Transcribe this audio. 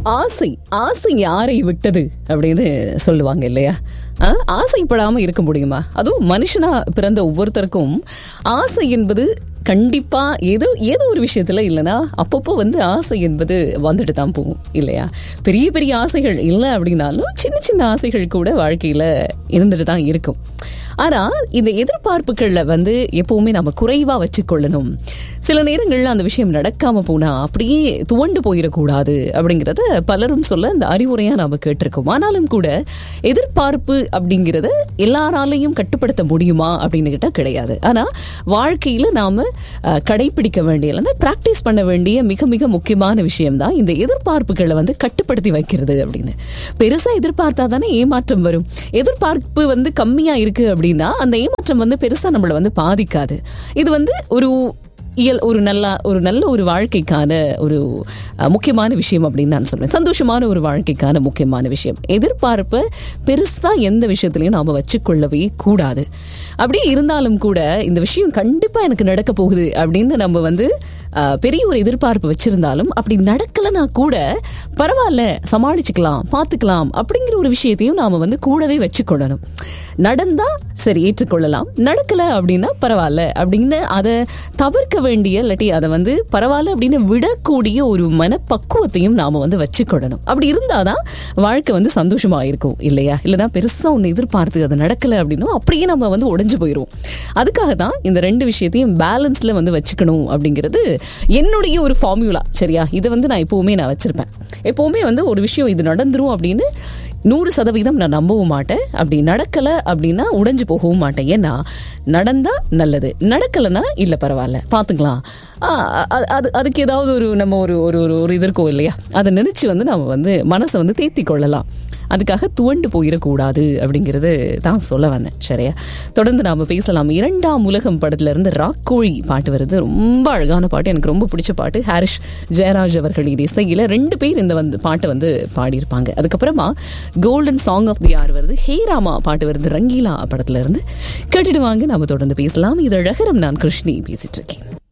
ஆசை ஆசை யாரை விட்டது அப்படின்னு சொல்லுவாங்க இல்லையா ஆ, ஆசைப்படாம இருக்க முடியுமா அதுவும் மனுஷனா பிறந்த ஒவ்வொருத்தருக்கும் ஆசை என்பது கண்டிப்பா ஏதோ ஏதோ ஒரு விஷயத்துல இல்லைன்னா அப்பப்போ வந்து ஆசை என்பது வந்துட்டு தான் போகும் இல்லையா பெரிய பெரிய ஆசைகள் இல்லை அப்படின்னாலும் சின்ன சின்ன ஆசைகள் கூட வாழ்க்கையில இருந்துட்டு தான் இருக்கும் ஆனா இந்த எதிர்பார்ப்புகள்ல வந்து எப்பவுமே நம்ம குறைவா வச்சுக்கொள்ளணும் சில நேரங்கள்ல அந்த விஷயம் நடக்காம போனா அப்படியே துவண்டு போயிடக்கூடாது அப்படிங்கறத பலரும் சொல்ல அந்த அறிவுரையா நாம கேட்டிருக்கோம் ஆனாலும் கூட எதிர்பார்ப்பு அப்படிங்கறத எல்லாராலையும் கட்டுப்படுத்த முடியுமா அப்படின்னு கேட்டா கிடையாது ஆனா வாழ்க்கையில நாம அஹ், கடைபிடிக்க வேண்டிய இல்லைன்னா பிராக்டிஸ் பண்ண வேண்டிய மிக மிக முக்கியமான விஷயம் தான் இந்த எதிர்பார்ப்புகளை வந்து கட்டுப்படுத்தி வைக்கிறது அப்படின்னு பெருசா எதிர்பார்த்தா தானே ஏமாற்றம் வரும் எதிர்பார்ப்பு வந்து கம்மியா இருக்கு அப்படின்னா அந்த ஏமாற்றம் வந்து பெருசா நம்மள வந்து பாதிக்காது இது வந்து ஒரு இயல் ஒரு நல்ல ஒரு நல்ல ஒரு வாழ்க்கைக்கான ஒரு அஹ், முக்கியமான விஷயம் அப்படின்னு நான் சொல்றேன் சந்தோஷமான ஒரு வாழ்க்கைக்கான முக்கியமான விஷயம் எதிர்பார்ப்பை பெருசா எந்த விஷயத்திலையும் நாம வச்சுக்கொள்ளவே கூடாது அப்படியே இருந்தாலும் கூட இந்த விஷயம் கண்டிப்பா எனக்கு நடக்க போகுது அப்படின்னு நம்ம வந்து அஹ், பெரிய ஒரு எதிர்பார்ப்பு வச்சிருந்தாலும் அப்படி நடக்கலைன்னா கூட பரவாயில்ல சமாளிச்சுக்கலாம் பார்த்துக்கலாம் அப்படிங்கிற ஒரு விஷயத்தையும் நாம வந்து கூடவே வச்சுக்கொள்ளணும் நடந்தா சரி ஏற்றுக்கொள்ளலாம் நடக்கல அப்படின்னா பரவாயில்ல அப்படின்னு அதை தவிர்க்க வேண்டிய இல்லாட்டி அதை வந்து பரவாயில்ல அப்படின்னு விடக்கூடிய ஒரு மனப்பக்குவத்தையும் நாம வந்து வச்சுக்கொள்ளணும் அப்படி இருந்தாதான் வாழ்க்கை வந்து சந்தோஷமா இருக்கும் இல்லையா இல்லைன்னா பெருசா ஒன்று எதிர்பார்த்து அது நடக்கல அப்படின்னா அப்படியே நம்ம வந்து உடைஞ்சு போயிடுவோம் அதுக்காக தான் இந்த ரெண்டு விஷயத்தையும் பேலன்ஸ்ல வந்து வச்சுக்கணும் அப்படிங்கிறது என்னுடைய ஒரு ஃபார்முலா சரியா இதை வந்து நான் எப்பவுமே நான் வச்சிருப்பேன் எப்பவுமே வந்து ஒரு விஷயம் இது நடந்துரும் அப்படின்னு நூறு சதவீதம் நான் நம்பவும் மாட்டேன் அப்படி நடக்கல அப்படின்னா உடைஞ்சு போகவும் மாட்டேன் ஏன்னா நடந்தா நல்லது நடக்கலைன்னா இல்ல பரவாயில்ல பாத்துக்கலாம் ஆ, அ- அது அதுக்கு ஏதாவது ஒரு நம்ம ஒரு ஒரு ஒரு- ஒரு இது இருக்கோம் இல்லையா அதை நினைச்சு வந்து நம்ம வந்து மனசை வந்து தேத்தி கொள்ளலாம் அதுக்காக துவண்டு போயிடக்கூடாது அப்படிங்கிறது தான் சொல்ல வந்தேன் சரியா தொடர்ந்து நாம பேசலாம் இரண்டாம் உலகம் படத்துல இருந்து ராக்கோழி பாட்டு வருது ரொம்ப அழகான பாட்டு எனக்கு ரொம்ப பிடிச்ச பாட்டு ஹாரிஷ் ஜெயராஜ் அவர்களின் இசையில ரெண்டு பேர் இந்த வந்து பாட்டை வந்து பாடியிருப்பாங்க அதுக்கப்புறமா golden song of the hour வருது ஹே ராமா பாட்டு வருது ரங்கீலா படத்துல இருந்து கேட்டுட்டு வாங்க நாம தொடர்ந்து பேசலாம் இது அழகரம் நான் கிருஷ்ணி பேசிட்டு இருக்கேன்